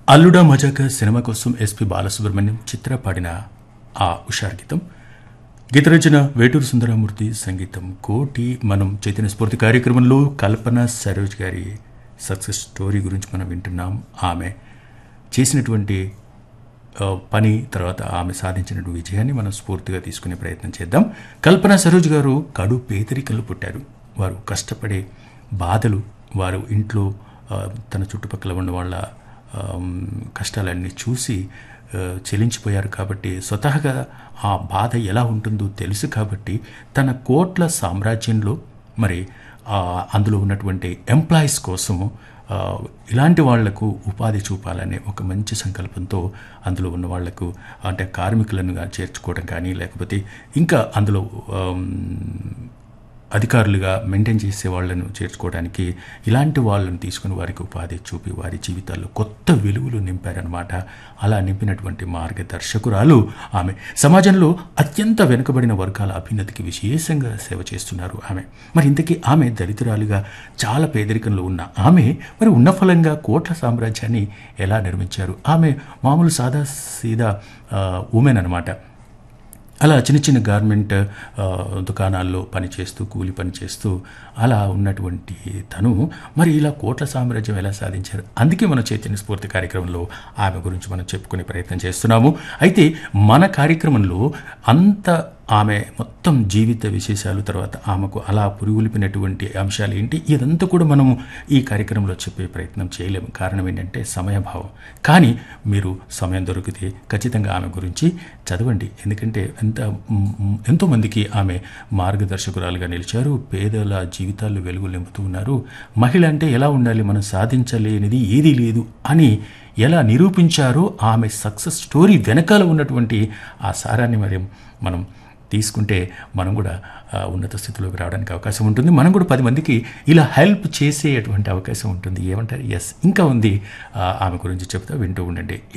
అల్లుడా మజాక సినిమా కోసం ఎస్పి బాలసుబ్రహ్మణ్యం చిత్ర పాడిన ఆ ఉషార్ గీతం గీతరచన వేటూరు సుందరమూర్తి సంగీతం కోటి మనం చైతన్య స్ఫూర్తి కార్యక్రమంలో కల్పన సరోజ్ గారి సక్సెస్ స్టోరీ గురించి మనం వింటున్నాం ఆమె చేసినటువంటి ఆ, పని తర్వాత ఆమె సాధించినటువంటి విజయాన్ని మనం స్ఫూర్తిగా తీసుకునే ప్రయత్నం చేద్దాం కల్పన సరోజ్ గారు కడు పేదరికల్లో పుట్టారు వారు కష్టపడే బాధలు వారు ఇంట్లో ఆ, తన చుట్టుపక్కల ఉన్న వాళ్ళ ఆమ్, కష్టాలన్నీ చూసి ఆ, చెలించిపోయారు కాబట్టి స్వతహాగా ఆ బాధ ఎలా ఉంటుందో తెలుసు కాబట్టి తన కోట్ల సామ్రాజ్యంలో మరి ఆ, అందులో ఉన్నటువంటి ఎంప్లాయీస్ కోసము ఆ, ఇలాంటి వాళ్లకు ఉపాధి చూపాలనే ఒక మంచి సంకల్పంతో అందులో ఉన్న వాళ్లకు అంటే కార్మికులను గా చేర్చుకోవడం కానీ లేకపోతే ఇంకా అందులో ఆమ్, అధికారులుగా మెయింటైన్ చేసే వాళ్ళను చేర్చుకోవడానికి ఇలాంటి వాళ్ళని తీసుకుని వారికి ఉపాధి చూపి వారి జీవితాల్లో కొత్త వెలుగులు నింపారనమాట అలా నింపినటువంటి మార్గదర్శకురాలు ఆమె సమాజంలో అత్యంత వెనుకబడిన వర్గాల అభ్యున్నతికి విశేషంగా సేవ చేస్తున్నారు ఆమె మరి ఇంతకీ ఆమె దళితురాలిగా చాలా పేదరికంలో ఉన్న ఆమె మరి ఉన్న ఫలంగా కోట్ల సామ్రాజ్యాన్ని ఎలా నిర్మించారు ఆమె మామూలు సాదా సీదా ఉమెన్ అనమాట అలా చిన్న చిన్న గార్మెంట్ ఆ, దుకాణాల్లో పనిచేస్తూ కూలి పని చేస్తూ అలా ఉన్నటువంటి తను మరి ఇలా కోట్ల సామ్రాజ్యం ఎలా సాధించారు అందుకే మన చైతన్య స్ఫూర్తి కార్యక్రమంలో ఆమె గురించి మనం చెప్పుకునే ప్రయత్నం చేస్తున్నాము అయితే మన కార్యక్రమంలో అంత ఆమె మొత్తం జీవిత విశేషాలు తర్వాత ఆమెకు అలా పురుగులిపినటువంటి అంశాలు ఏంటి ఇదంతా కూడా మనము ఈ కార్యక్రమంలో చెప్పే ప్రయత్నం చేయలేము కారణం ఏంటంటే సమయభావం కానీ మీరు సమయం దొరికితే ఖచ్చితంగా ఆమె గురించి చదవండి ఎందుకంటే ఎంత మ్, మ్, ఎంతోమందికి ఆమె మార్గదర్శకురాలుగా నిలిచారు పేదల జీవితాల్లో వెలుగు నింపుతూ ఉన్నారు మహిళ అంటే ఎలా ఉండాలి మనం సాధించలేనిది ఏదీ లేదు అని ఎలా నిరూపించారో ఆమె సక్సెస్ స్టోరీ వెనకాల ఉన్నటువంటి ఆ సారాన్ని మరి మనం తీసుకుంటే మనం కూడా ఆ, ఉన్నత స్థితిలోకి రావడానికి అవకాశం ఉంటుంది మనం కూడా పది మందికి ఇలా హెల్ప్ చేసేటువంటి అవకాశం ఉంటుంది ఏమంటారు ఎస్ ఇంకా ఉంది ఆ, ఆమె గురించి చెప్తా వింటూ ఉండండి